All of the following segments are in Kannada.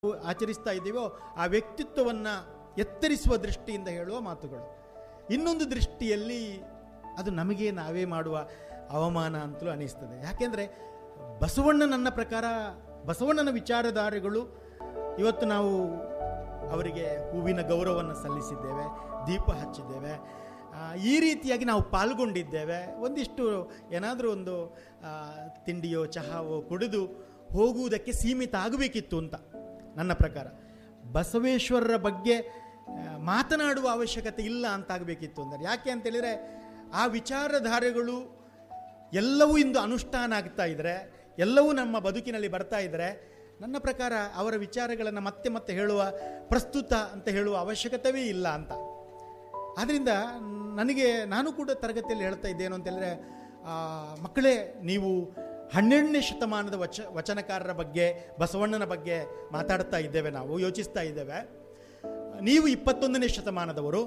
ಆಚರಿಸ್ತಾ ಇದ್ದೀವೋ ಆ ವ್ಯಕ್ತಿತ್ವವನ್ನು ಎತ್ತರಿಸುವ ದೃಷ್ಟಿಯಿಂದ ಹೇಳುವ ಮಾತುಗಳು ಇನ್ನೊಂದು ದೃಷ್ಟಿಯಲ್ಲಿ ಅದು ನಮಗೆ ನಾವೇ ಮಾಡುವ ಅವಮಾನ ಅಂತಲೂ ಅನಿಸ್ತದೆ ಯಾಕೆಂದರೆ ಬಸವಣ್ಣ ನನ್ನ ಪ್ರಕಾರ ಬಸವಣ್ಣನ ವಿಚಾರಧಾರೆಗಳು ಇವತ್ತು ನಾವು ಅವರಿಗೆ ಹೂವಿನ ಗೌರವವನ್ನು ಸಲ್ಲಿಸಿದ್ದೇವೆ ದೀಪ ಹಚ್ಚಿದ್ದೇವೆ ಆ, ಈ ರೀತಿಯಾಗಿ ನಾವು ಪಾಲ್ಗೊಂಡಿದ್ದೇವೆ ಒಂದಿಷ್ಟು ಏನಾದರೂ ಒಂದು ಆ, ತಿಂಡಿಯೋ ಚಹಾವೋ ಕುಡಿದು ಹೋಗುವುದಕ್ಕೆ ಸೀಮಿತ ಆಗಬೇಕಿತ್ತು ಅಂತ ನನ್ನ ಪ್ರಕಾರ ಬಸವೇಶ್ವರರ ಬಗ್ಗೆ ಆ, ಮಾತನಾಡುವ ಅವಶ್ಯಕತೆ ಇಲ್ಲ ಅಂತಾಗಬೇಕಿತ್ತು ಅಂದರೆ ಯಾಕೆ ಅಂತೇಳಿದರೆ ಆ ವಿಚಾರಧಾರೆಗಳು ಎಲ್ಲವೂ ಇಂದು ಅನುಷ್ಠಾನ ಆಗ್ತಾ ಇದ್ದರೆ ಎಲ್ಲವೂ ನಮ್ಮ ಬದುಕಿನಲ್ಲಿ ಬರ್ತಾ ಇದ್ದರೆ ನನ್ನ ಪ್ರಕಾರ ಅವರ ವಿಚಾರಗಳನ್ನು ಮತ್ತೆ ಮತ್ತೆ ಹೇಳುವ ಪ್ರಸ್ತುತ ಅಂತ ಹೇಳುವ ಅವಶ್ಯಕತೆಯೇ ಇಲ್ಲ ಅಂತ ಆದ್ದರಿಂದ ನನಗೆ ನಾನು ಕೂಡ ತರಗತಿಯಲ್ಲಿ ಹೇಳ್ತಾ ಇದ್ದೇನು ಅಂತೇಳಿದ್ರೆ ಆ, ಮಕ್ಕಳೇ ನೀವು ಹನ್ನೆರಡನೇ ಶತಮಾನದ ವಚ ವಚನಕಾರರ ಬಗ್ಗೆ ಬಸವಣ್ಣನ ಬಗ್ಗೆ ಮಾತಾಡ್ತಾ ಇದ್ದೇವೆ ನಾವು ಯೋಚಿಸ್ತಾ ಇದ್ದೇವೆ ನೀವು ಇಪ್ಪತ್ತೊಂದನೇ ಶತಮಾನದವರು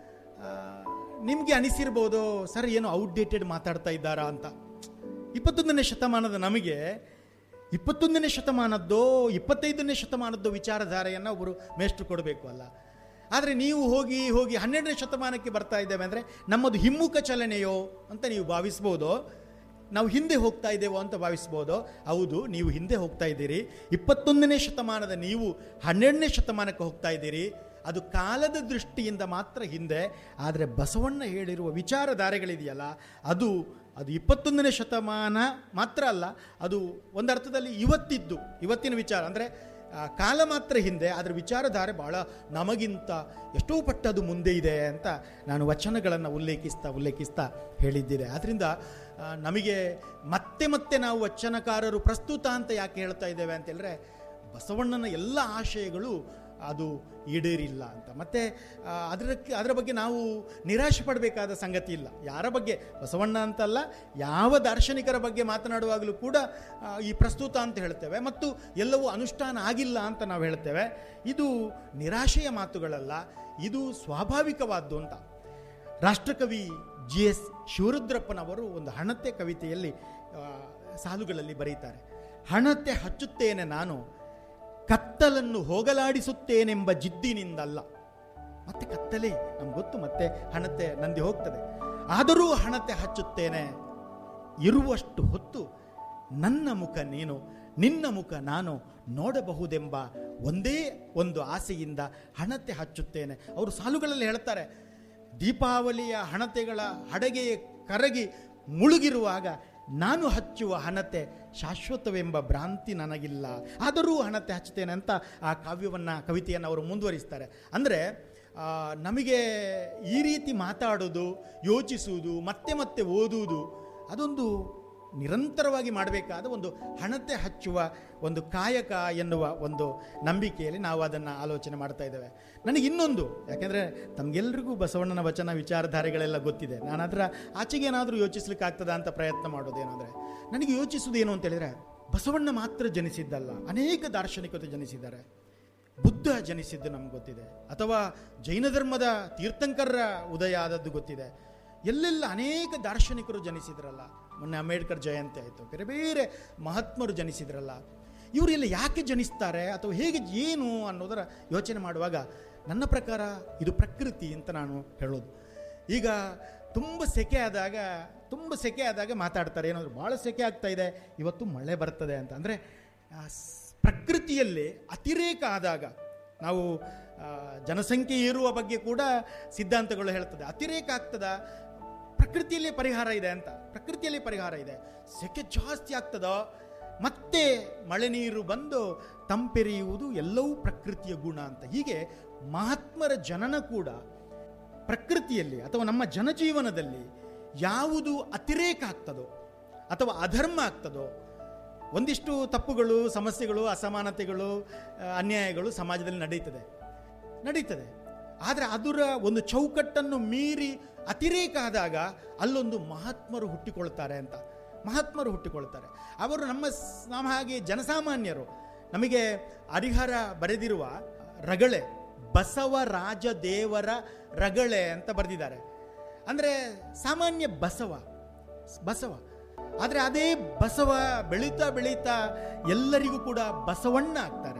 ನಿಮಗೆ ಅನಿಸಿರ್ಬೋದು ಸರ್ ಏನು ಔಟ್ಡೇಟೆಡ್ ಮಾತಾಡ್ತಾ ಇದ್ದಾರಾ ಅಂತ ಇಪ್ಪತ್ತೊಂದನೇ ಶತಮಾನದ ನಮಗೆ ಇಪ್ಪತ್ತೊಂದನೇ ಶತಮಾನದ್ದೋ ಇಪ್ಪತ್ತೈದನೇ ಶತಮಾನದ್ದು ವಿಚಾರಧಾರೆಯನ್ನು ಒಬ್ಬರು ಮೇಷ್ಟ್ರು ಕೊಡಬೇಕು ಅಲ್ಲ ಆದರೆ ನೀವು ಹೋಗಿ ಹೋಗಿ ಹನ್ನೆರಡನೇ ಶತಮಾನಕ್ಕೆ ಬರ್ತಾ ಇದ್ದೇವೆ ಅಂದರೆ ನಮ್ಮದು ಹಿಮ್ಮುಖ ಚಲನೆಯೋ ಅಂತ ನೀವು ಭಾವಿಸ್ಬೋದು ನಾವು ಹಿಂದೆ ಹೋಗ್ತಾ ಇದ್ದೇವೋ ಅಂತ ಭಾವಿಸ್ಬೋದು ಹೌದು ನೀವು ಹಿಂದೆ ಹೋಗ್ತಾ ಇದ್ದೀರಿ ಇಪ್ಪತ್ತೊಂದನೇ ಶತಮಾನದ ನೀವು ಹನ್ನೆರಡನೇ ಶತಮಾನಕ್ಕೆ ಹೋಗ್ತಾ ಇದ್ದೀರಿ ಅದು ಕಾಲದ ದೃಷ್ಟಿಯಿಂದ ಮಾತ್ರ ಹಿಂದೆ ಆದರೆ ಬಸವಣ್ಣ ಹೇಳಿರುವ ವಿಚಾರಧಾರೆಗಳಿದೆಯಲ್ಲ ಅದು ಅದು ಇಪ್ಪತ್ತೊಂದನೇ ಶತಮಾನ ಮಾತ್ರ ಅಲ್ಲ ಅದು ಒಂದರ್ಥದಲ್ಲಿ ಇವತ್ತಿದ್ದು ಇವತ್ತಿನ ವಿಚಾರ ಅಂದರೆ ಆ, ಕಾಲ ಮಾತ್ರ ಹಿಂದೆ ಅದರ ವಿಚಾರಧಾರೆ ಭಾಳ ನಮಗಿಂತ ಎಷ್ಟೋ ಪಟ್ಟು ಅದು ಮುಂದೆ ಇದೆ ಅಂತ ನಾನು ವಚನಗಳನ್ನು ಉಲ್ಲೇಖಿಸ್ತಾ ಉಲ್ಲೇಖಿಸ್ತಾ ಹೇಳಿದ್ದಿದೆ ಆದ್ದರಿಂದ ಆ, ನಮಗೆ ಮತ್ತೆ ಮತ್ತೆ ನಾವು ವಚನಕಾರರು ಪ್ರಸ್ತುತ ಅಂತ ಯಾಕೆ ಹೇಳ್ತಾ ಇದ್ದೇವೆ ಅಂತ ಹೇಳಿದ್ರೆ ಬಸವಣ್ಣನ ಎಲ್ಲ ಆಶಯಗಳು ಅದು ಈಡೇರಿಲ್ಲ ಅಂತ ಮತ್ತು ಅದರಕ್ಕೆ ಅದರ ಬಗ್ಗೆ ನಾವು ನಿರಾಶೆ ಪಡಬೇಕಾದ ಸಂಗತಿ ಇಲ್ಲ ಯಾರ ಬಗ್ಗೆ ಬಸವಣ್ಣ ಅಂತಲ್ಲ ಯಾವ ದಾರ್ಶನಿಕರ ಬಗ್ಗೆ ಮಾತನಾಡುವಾಗಲೂ ಕೂಡ ಆ, ಈ ಪ್ರಸ್ತುತ ಅಂತ ಹೇಳ್ತೇವೆ ಮತ್ತು ಎಲ್ಲವೂ ಅನುಷ್ಠಾನ ಆಗಿಲ್ಲ ಅಂತ ನಾವು ಹೇಳ್ತೇವೆ ಇದು ನಿರಾಶೆಯ ಮಾತುಗಳಲ್ಲ ಇದು ಸ್ವಾಭಾವಿಕವಾದ್ದು ಅಂತ ರಾಷ್ಟ್ರಕವಿ ಜಿ ಎಸ್ ಶಿವರುದ್ರಪ್ಪನವರು ಒಂದು ಹಣತೆ ಕವಿತೆಯಲ್ಲಿ ಆ, ಸಾಲುಗಳಲ್ಲಿ ಬರೀತಾರೆ ಹಣತೆ ಹಚ್ಚುತ್ತೇನೆ ನಾನು ಕತ್ತಲನ್ನು ಹೋಗಲಾಡಿಸುತ್ತೇನೆಂಬ ಜಿದ್ದಿನಿಂದಲ್ಲ ಮತ್ತೆ ಕತ್ತಲೆ ನಮ್ಗೆ ಗೊತ್ತು ಮತ್ತೆ ಹಣತೆ ನಂದಿ ಹೋಗ್ತದೆ ಆದರೂ ಹಣತೆ ಹಚ್ಚುತ್ತೇನೆ ಇರುವಷ್ಟು ಹೊತ್ತು ನನ್ನ ಮುಖ ನೀನು ನಿನ್ನ ಮುಖ ನಾನು ನೋಡಬಹುದೆಂಬ ಒಂದೇ ಒಂದು ಆಸೆಯಿಂದ ಹಣತೆ ಹಚ್ಚುತ್ತೇನೆ ಅವರು ಸಾಲುಗಳಲ್ಲಿ ಹೇಳ್ತಾರೆ ದೀಪಾವಳಿಯ ಹಣತೆಗಳ ಹಡಗೆ ಕರಗಿ ಮುಳುಗಿರುವಾಗ ನಾನು ಹಚ್ಚುವ ಹಣತೆ ಶಾಶ್ವತವೆಂಬ ಭ್ರಾಂತಿ ನನಗಿಲ್ಲ ಆದರೂ ಹಣತೆ ಹಚ್ಚುತ್ತೇನೆ ಅಂತ ಆ ಕಾವ್ಯವನ್ನು ಕವಿತೆಯನ್ನು ಅವರು ಮುಂದುವರಿಸ್ತಾರೆ ಅಂದರೆ ಆ, ನಮಗೆ ಈ ರೀತಿ ಮಾತಾಡೋದು ಯೋಚಿಸುವುದು ಮತ್ತೆ ಮತ್ತೆ ಓದುವುದು ಅದೊಂದು ನಿರಂತರವಾಗಿ ಮಾಡಬೇಕಾದ ಒಂದು ಹಣತೆ ಹಚ್ಚುವ ಒಂದು ಕಾಯಕ ಎನ್ನುವ ಒಂದು ನಂಬಿಕೆಯಲ್ಲಿ ನಾವು ಅದನ್ನು ಆಲೋಚನೆ ಮಾಡ್ತಾ ಇದ್ದೇವೆ ನನಗೆ ಇನ್ನೊಂದು ಯಾಕೆಂದರೆ ತಮಗೆಲ್ರಿಗೂ ಬಸವಣ್ಣನ ವಚನ ವಿಚಾರಧಾರೆಗಳೆಲ್ಲ ಗೊತ್ತಿದೆ ನಾನು ಅದರ ಆಚೆಗೆ ಏನಾದರೂ ಯೋಚಿಸ್ಲಿಕ್ಕೆ ಆಗ್ತದ ಅಂತ ಪ್ರಯತ್ನ ಮಾಡೋದೇನೆಂದರೆ ನನಗೆ ಯೋಚಿಸುವುದೇನು ಅಂತೇಳಿದರೆ ಬಸವಣ್ಣ ಮಾತ್ರ ಜನಿಸಿದ್ದಲ್ಲ ಅನೇಕ ದಾರ್ಶನಿಕರು ಜನಿಸಿದ್ದಾರೆ ಬುದ್ಧ ಜನಿಸಿದ್ದು ನಮ್ಗೆ ಗೊತ್ತಿದೆ ಅಥವಾ ಜೈನ ಧರ್ಮದ ತೀರ್ಥಂಕರರ ಉದಯ ಆದದ್ದು ಗೊತ್ತಿದೆ ಎಲ್ಲೆಲ್ಲ ಅನೇಕ ದಾರ್ಶನಿಕರು ಜನಿಸಿದ್ರಲ್ಲ ಮೊನ್ನೆ ಅಂಬೇಡ್ಕರ್ ಜಯಂತಿ ಆಯಿತು ಬೇರೆ ಬೇರೆ ಮಹಾತ್ಮರು ಜನಿಸಿದ್ರಲ್ಲ ಇವರೆಲ್ಲ ಯಾಕೆ ಜನಿಸ್ತಾರೆ ಅಥವಾ ಹೇಗೆ ಏನು ಅನ್ನೋದರ ಯೋಚನೆ ಮಾಡುವಾಗ ನನ್ನ ಪ್ರಕಾರ ಇದು ಪ್ರಕೃತಿ ಅಂತ ನಾನು ಹೇಳೋದು ಈಗ ತುಂಬ ಸೆಕೆ ಆದಾಗ ತುಂಬ ಸೆಕೆ ಆದಾಗ ಮಾತಾಡ್ತಾರೆ ಏನಾದರೂ ಭಾಳ ಸೆಕೆ ಆಗ್ತಾ ಇದೆ ಇವತ್ತು ಮಳೆ ಬರ್ತದೆ ಅಂತ ಅಂದರೆ ಪ್ರಕೃತಿಯಲ್ಲಿ ಅತಿರೇಕ ಆದಾಗ ನಾವು ಆ, ಜನಸಂಖ್ಯೆ ಏರುವ ಬಗ್ಗೆ ಕೂಡ ಸಿದ್ಧಾಂತಗಳು ಹೇಳ್ತದೆ ಅತಿರೇಕ ಆಗ್ತದ ಪ್ರಕೃತಿಯಲ್ಲಿ ಪರಿಹಾರ ಇದೆ ಅಂತ ಪ್ರಕೃತಿಯಲ್ಲಿ ಪರಿಹಾರ ಇದೆ ಸೆಕೆ ಜಾಸ್ತಿ ಆಗ್ತದೋ ಮತ್ತೆ ಮಳೆ ನೀರು ಬಂದು ತಂಪೆರೆಯುವುದು ಎಲ್ಲವೂ ಪ್ರಕೃತಿಯ ಗುಣ ಅಂತ ಹೀಗೆ ಮಹಾತ್ಮರ ಜನನ ಕೂಡ ಪ್ರಕೃತಿಯಲ್ಲಿ ಅಥವಾ ನಮ್ಮ ಜನಜೀವನದಲ್ಲಿ ಯಾವುದು ಅತಿರೇಕ ಆಗ್ತದೋ ಅಥವಾ ಅಧರ್ಮ ಆಗ್ತದೋ ಒಂದಿಷ್ಟು ತಪ್ಪುಗಳು ಸಮಸ್ಯೆಗಳು ಅಸಮಾನತೆಗಳು ಆ, ಅನ್ಯಾಯಗಳು ಸಮಾಜದಲ್ಲಿ ನಡೀತದೆ ನಡೀತದೆ ಆದರೆ ಅದರ ಒಂದು ಚೌಕಟ್ಟನ್ನು ಮೀರಿ ಅತಿರೇಕ ಆದಾಗ ಅಲ್ಲೊಂದು ಮಹಾತ್ಮರು ಹುಟ್ಟಿಕೊಳ್ತಾರೆ ಅಂತ ಮಹಾತ್ಮರು ಹುಟ್ಟಿಕೊಳ್ತಾರೆ ಅವರು ನಮ್ಮ ಸ್- ನಮ್ಮ ಹಾಗೆ ಜನಸಾಮಾನ್ಯರು ನಮಗೆ ಹರಿಹರ ಬರೆದಿರುವ ರಗಳೆ ಬಸವರಾಜ ದೇವರ ರಗಳೆ ಅಂತ ಬರೆದಿದ್ದಾರೆ ಅಂದರೆ ಸಾಮಾನ್ಯ ಬಸವ ಬಸವ ಆದರೆ ಅದೇ ಬಸವ ಬೆಳೀತಾ ಬೆಳೀತಾ ಎಲ್ಲರಿಗೂ ಕೂಡ ಬಸವಣ್ಣ ಆಗ್ತಾರೆ